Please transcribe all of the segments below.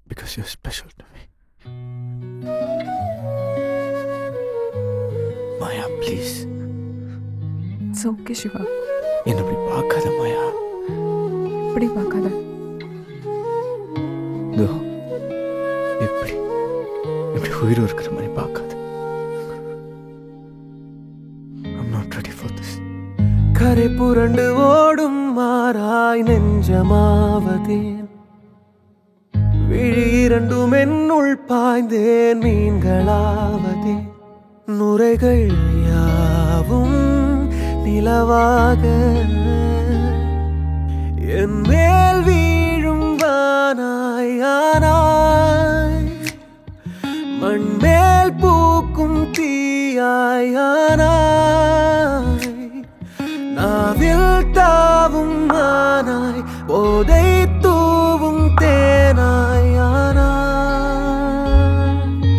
because you're special to me. Maya please it's okay Siva என்ன அப்படி பார்க்காத மாயா இப்படி பார்க்காத இதோ இப்படி இப்படி உயிர் இருக்கிற மாதிரி பார்க்காத I'm not ready for this. கரை புரண்டு ஓடும் மாறாய் நெஞ்சமாவதேன் விழி இரண்டும் என்னுள் பாய்ந்தேன் மீன்களாவதே நுரைகள் யாவும் நிலவாக என் மேல் வீழும் வானாய் ஆனாய் மண் மேல் பூக்கும் தீயாய் ஆனாய் நாவில் தாவும் ஆனாய் போதை தூவும் தேனாய் ஆனாய்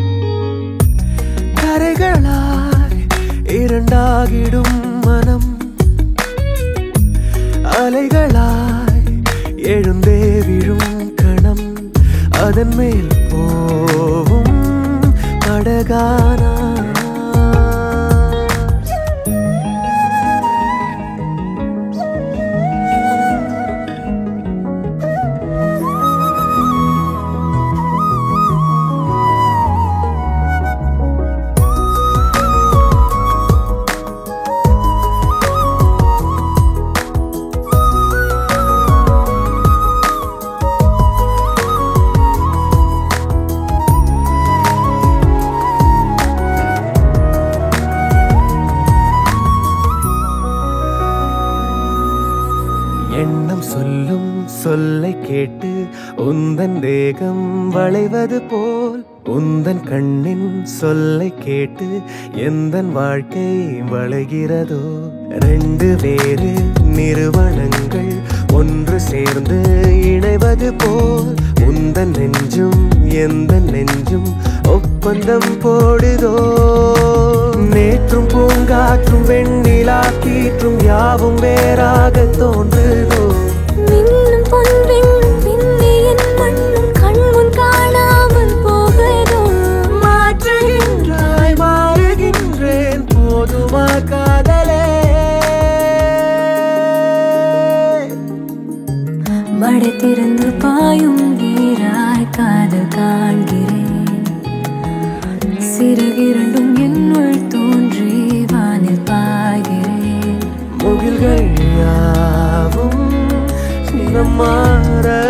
கரைகளாய் இரண்டாகிடும் மனம் அலைகளாய் எழுந்தே விழும் கணம் அதன் மேல் போவும் படகானா எண்ணம் சொல்லும் சொல்லை கேட்டு உந்தன் தேகம் வளைவது போல் உந்தன் கண்ணின் சொல்லை கேட்டு எந்தன் வாழ்க்கை வளைகிறதோ ரெண்டு வேறு நிறுவனங்கள் ஒன்று சேர்ந்து இணைவது போல் உந்தன் நெஞ்சும் எந்த நெஞ்சும் ஒப்பந்தம் போடுதோ நேற்றும் பூங்காற்றும் வெண்ணிலா கீற்றும் யாவும் வேறாக தோன்றுதோ மின்னும் பொன்வெண்ணும் விண்ணியின் மண்ணும் கண்முன் காணாமல் போகதோ மாற்றுகின்றாய் மாறுகின்றேன் போதுமா காதலே மடை திறந்து பாயும் வீராய் காதல் காண்கிறேன் சிறகிரண்டும் என்னுள் தோன்றி வானில் பாய்கிறேன் முகில்கள் யாவும் சினம் மாற